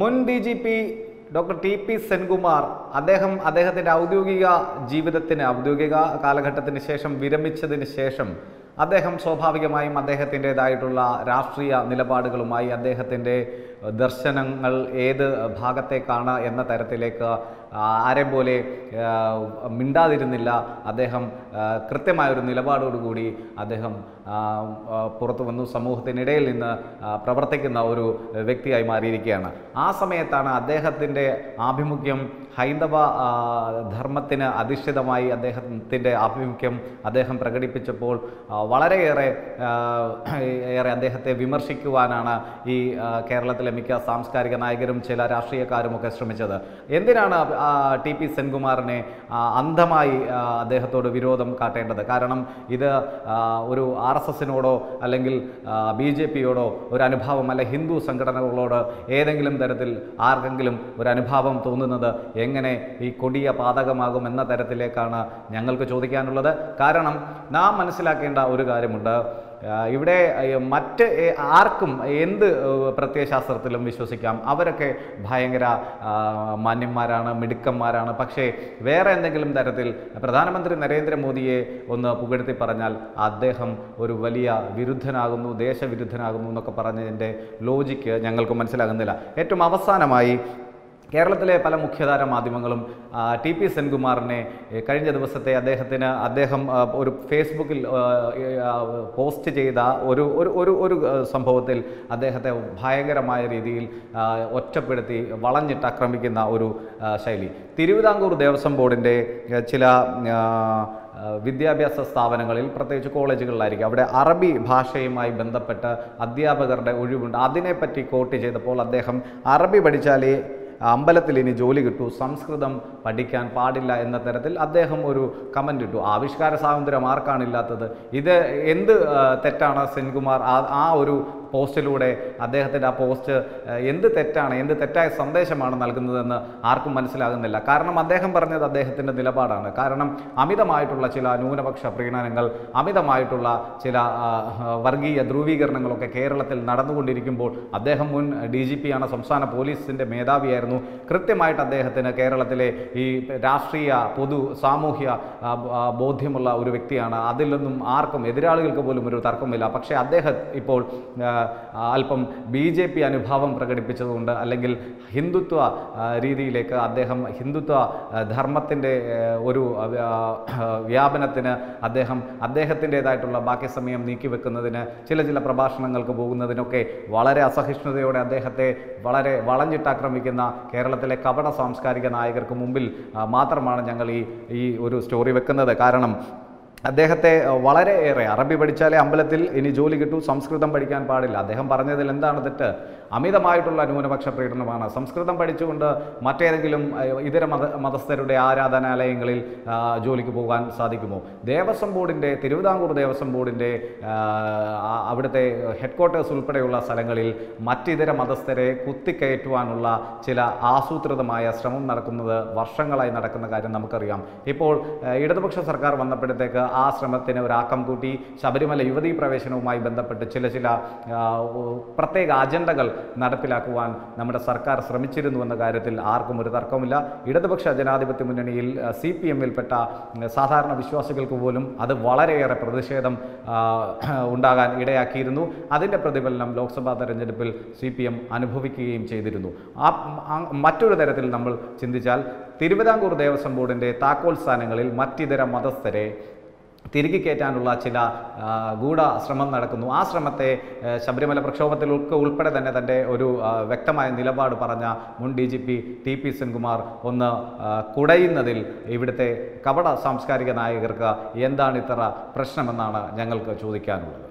മുൻ D G P doctor T P Senkumar അദ്ദേഹം അദ്ദേഹത്തിൻ്റെ ഔദ്യോഗിക ജീവിതത്തിന് ഔദ്യോഗിക കാലഘട്ടത്തിന് ശേഷം വിരമിച്ചതിന് ശേഷം അദ്ദേഹം സ്വാഭാവികമായും അദ്ദേഹത്തിൻ്റെതായിട്ടുള്ള രാഷ്ട്രീയ നിലപാടുകളുമായി അദ്ദേഹത്തിൻ്റെ ദർശനങ്ങൾ ഏത് ഭാഗത്തേക്കാണ് എന്ന തരത്തിലേക്ക് ആരെ പോലെ ആ, മിണ്ടാതിരുന്നില്ല അദ്ദേഹം ആ, കൃത്യമായൊരു നിലപാടോടുകൂടി അദ്ദേഹം ആ, ആ, പുറത്തു വന്നു സമൂഹത്തിനിടയിൽ നിന്ന് ആ, പ്രവർത്തിക്കുന്ന ഒരു വ്യക്തിയായി മാറിയിരിക്കുകയാണ് ആ സമയത്താണ് അദ്ദേഹത്തിൻ്റെ ആഭിമുഖ്യം ഹൈന്ദവ ആ, ധർമ്മത്തിന് അധിഷ്ഠിതമായി അദ്ദേഹത്തിൻ്റെ ആഭിമുഖ്യം അദ്ദേഹം പ്രകടിപ്പിച്ചപ്പോൾ ആ, വളരെയേറെ ആ, ഏറെ അദ്ദേഹത്തെ വിമർശിക്കുവാനാണ് ഈ ആ, കേരളത്തിലെ മിക്ക സാംസ്കാരിക നായകരും ചില രാഷ്ട്രീയക്കാരും ഒക്കെ ശ്രമിച്ചത് എന്തിനാണ് ആ, ടി പി സെൻകുമാറിനെ ആ, അന്ധമായി ആ, അദ്ദേഹത്തോട് വിരോധം കാട്ടേണ്ടത് കാരണം ഇത് ആ, ഒരു ആർ എസ് എസിനോടോ അല്ലെങ്കിൽ ബി ജെ പിയോടോ ഒരു അനുഭാവം അല്ല ഹിന്ദു സംഘടനകളോട് ഏതെങ്കിലും തരത്തിൽ ആർക്കെങ്കിലും ഒരു അനുഭാവം തോന്നുന്നത് എങ്ങനെ ഈ കൊടിയ പാതകമാകും എന്ന തരത്തിലേക്കാണ് ഞങ്ങൾക്ക് ചോദിക്കാനുള്ളത് കാരണം നാം മനസ്സിലാക്കേണ്ട ഒരു കാര്യമുണ്ട് ആ, ഇവിടെ ഏ, മറ്റ് ഏ, ആർക്കും എന്ത് ഏ, പ്രത്യയശാസ്ത്രത്തിലും വിശ്വസിക്കാം അവരൊക്കെ ഭയങ്കര ആ, മാന്യന്മാരാണ് മിടുക്കന്മാരാണ് പക്ഷേ വേറെ എന്തെങ്കിലും തരത്തിൽ പ്രധാനമന്ത്രി നരേന്ദ്രമോദിയെ ഒന്ന് പുകഴ്ത്തി പറഞ്ഞാൽ അദ്ദേഹം ഒരു വലിയ വിരുദ്ധനാകുന്നു ദേശവിരുദ്ധനാകുന്നു എന്നൊക്കെ പറഞ്ഞതിൻ്റെ ലോജിക്ക് ഞങ്ങൾക്ക് മനസ്സിലാകുന്നില്ല ഏറ്റവും അവസാനമായി കേരളത്തിലെ പല മുഖ്യധാര മാധ്യമങ്ങളും ആ, ടി പി സെൻകുമാറിനെ ഏ, കഴിഞ്ഞ ദിവസത്തെ അദ്ദേഹത്തിന് അദ്ദേഹം ആ, ഒരു ഫേസ്ബുക്കിൽ ആ, ഏ, ആ, പോസ്റ്റ് ചെയ്ത ഒരു ഒരു ഒരു ഒരു ആ, സംഭവത്തിൽ അദ്ദേഹത്തെ ഭയങ്കരമായ രീതിയിൽ ആ, ഒറ്റപ്പെടുത്തി വളഞ്ഞിട്ട് ആക്രമിക്കുന്ന ഒരു ആ, ശൈലി തിരുവിതാംകൂർ ദേവസ്വം ബോർഡിൻ്റെ ഏ, ചില ആ, ആ, വിദ്യാഭ്യാസ സ്ഥാപനങ്ങളിൽ പ്രത്യേകിച്ച് കോളേജുകളിലായിരിക്കും അവിടെ അറബി ഭാഷയുമായി ബന്ധപ്പെട്ട് അധ്യാപകരുടെ ഒഴിവുണ്ട് അതിനെപ്പറ്റി കോട്ട് ചെയ്തപ്പോൾ അദ്ദേഹം അറബി പഠിച്ചാലേ അമ്പലത്തിൽ ഇനി ജോലി കിട്ടൂ സംസ്കൃതം പഠിക്കാൻ പാടില്ല എന്ന തരത്തിൽ അദ്ദേഹം ഒരു കമൻ്റ് ഇട്ടു ആവിഷ്കാര സ്വാതന്ത്ര്യം ആർക്കാണില്ലാത്തത് ഇത് എന്ത് ആ, തെറ്റാണ് സെൻകുമാർ ആ ആ ഒരു പോസ്റ്റിലൂടെ അദ്ദേഹത്തിൻ്റെ ആ പോസ്റ്റ് ആ, എന്ത് തെറ്റാണ് എന്ത് തെറ്റായ സന്ദേശമാണ് നൽകുന്നതെന്ന് ആർക്കും മനസ്സിലാകുന്നില്ല കാരണം അദ്ദേഹം പറഞ്ഞത് അദ്ദേഹത്തിൻ്റെ നിലപാടാണ് കാരണം അമിതമായിട്ടുള്ള ചില ന്യൂനപക്ഷ പ്രീണനങ്ങൾ അമിതമായിട്ടുള്ള ചില ആ, വർഗീയ ധ്രുവീകരണങ്ങളൊക്കെ കേരളത്തിൽ നടന്നുകൊണ്ടിരിക്കുമ്പോൾ അദ്ദേഹം മുൻ ഡി ജി പി ആണ് സംസ്ഥാന പോലീസിൻ്റെ മേധാവിയായിരുന്നു കൃത്യമായിട്ട് അദ്ദേഹത്തിന് കേരളത്തിലെ ഈ രാഷ്ട്രീയ പൊതു സാമൂഹ്യ ആ, ആ, ബോധ്യമുള്ള ഒരു വ്യക്തിയാണ് അതിലൊന്നും ആർക്കും എതിരാളികൾക്ക് പോലും ഒരു തർക്കമില്ല പക്ഷേ അദ്ദേഹം ഇപ്പോൾ ആ, അല്പം ബി ജെ പി അനുഭാവം പ്രകടിപ്പിച്ചതുകൊണ്ട് അല്ലെങ്കിൽ ഹിന്ദുത്വ ആ, രീതിയിലേക്ക് അദ്ദേഹം ഹിന്ദുത്വ ധർമ്മത്തിൻ്റെ ഒരു ആ, വ്യാപനത്തിന് അദ്ദേഹം അദ്ദേഹത്തിൻ്റെതായിട്ടുള്ള ബാക്കി സമയം നീക്കിവെക്കുന്നതിന് ചില ചില പ്രഭാഷണങ്ങൾക്ക് പോകുന്നതിനൊക്കെ വളരെ അസഹിഷ്ണുതയോടെ അദ്ദേഹത്തെ വളരെ വളഞ്ഞിട്ടാക്രമിക്കുന്ന കേരളത്തിലെ കപട സാംസ്കാരിക നായകർക്ക് മുമ്പിൽ ആ, മാത്രമാണ് ഞങ്ങൾ ഈ ഈ ഒരു സ്റ്റോറി വെക്കുന്നത് കാരണം അദ്ദേഹത്തെ അഹ്, വളരെയേറെ അറബി പഠിച്ചാലേ അമ്പലത്തിൽ ഇനി ജോലി കിട്ടൂ സംസ്കൃതം പഠിക്കാൻ പാടില്ല അദ്ദേഹം പറഞ്ഞതിൽ എന്താണ് തെറ്റ് അമിതമായിട്ടുള്ള ന്യൂനപക്ഷ പീഡനമാണ് സംസ്കൃതം പഠിച്ചുകൊണ്ട് മറ്റേതെങ്കിലും അഹ്, ഇതര മത മതസ്ഥരുടെ ആരാധനാലയങ്ങളിൽ ആ, ജോലിക്ക് പോകാൻ സാധിക്കുമോ ദേവസ്വം ബോർഡിൻ്റെ തിരുവിതാംകൂർ ദേവസ്വം ബോർഡിൻ്റെ ആ, ആ- അവിടുത്തെ ഹെഡ് ക്വാർട്ടേഴ്സ് ഉൾപ്പെടെയുള്ള സ്ഥലങ്ങളിൽ മറ്റിതര മതസ്ഥരെ കുത്തിക്കയറ്റുവാനുള്ള ചില ആസൂത്രിതമായ ശ്രമം നടക്കുന്നത് വർഷങ്ങളായി നടക്കുന്ന കാര്യം നമുക്കറിയാം ഇപ്പോൾ ഏഹ്, ഇടതുപക്ഷ സർക്കാർ വന്നപ്പോഴത്തേക്ക് ആ ശ്രമത്തിന് ഒരു ആക്കം കൂട്ടി ശബരിമല യുവതീ പ്രവേശനവുമായി ബന്ധപ്പെട്ട് ചില ചില ആ, ഉ- പ്രത്യേക അജണ്ടകൾ നടപ്പിലാക്കുവാൻ നമ്മുടെ സർക്കാർ ശ്രമിച്ചിരുന്നു എന്ന കാര്യത്തിൽ ആർക്കും ഒരു തർക്കമില്ല ഇടതുപക്ഷ ജനാധിപത്യ മുന്നണിയിൽ സി പി എമ്മിൽപ്പെട്ട സാധാരണ വിശ്വാസികൾക്ക് പോലും അത് വളരെയേറെ പ്രതിഷേധം ആ, ഉണ്ടാകാൻ ഇടയാക്കിയിരുന്നു അതിൻ്റെ പ്രതിഫലനം ലോക്സഭാ തെരഞ്ഞെടുപ്പിൽ സി പി എം അനുഭവിക്കുകയും ചെയ്തിരുന്നു ആ ആ- മറ്റൊരു തരത്തിൽ നമ്മൾ ചിന്തിച്ചാൽ തിരുവിതാംകൂർ ദേവസ്വം ബോർഡിൻ്റെ താക്കോൽ സ്ഥാനങ്ങളിൽ മറ്റിതര മതസ്ഥരെ തിരികെ കയറ്റാനുള്ള ചില ആ, ഗൂഢ ശ്രമം നടക്കുന്നു ആ ശ്രമത്തെ ഏ, ശബരിമല പ്രക്ഷോഭത്തിലൊക്കെ ഉൾപ്പെടെ തന്നെ തൻ്റെ ഒരു ആ, വ്യക്തമായ നിലപാട് പറഞ്ഞ മുൻ D G P T P Senkumar ഒന്ന് ആ, കുടയുന്നതിൽ ഇവിടുത്തെ കപട സാംസ്കാരിക നായകർക്ക് എന്താണ് ഇത്ര പ്രശ്നമെന്നാണ് ഞങ്ങൾക്ക് ചോദിക്കാനുള്ളത്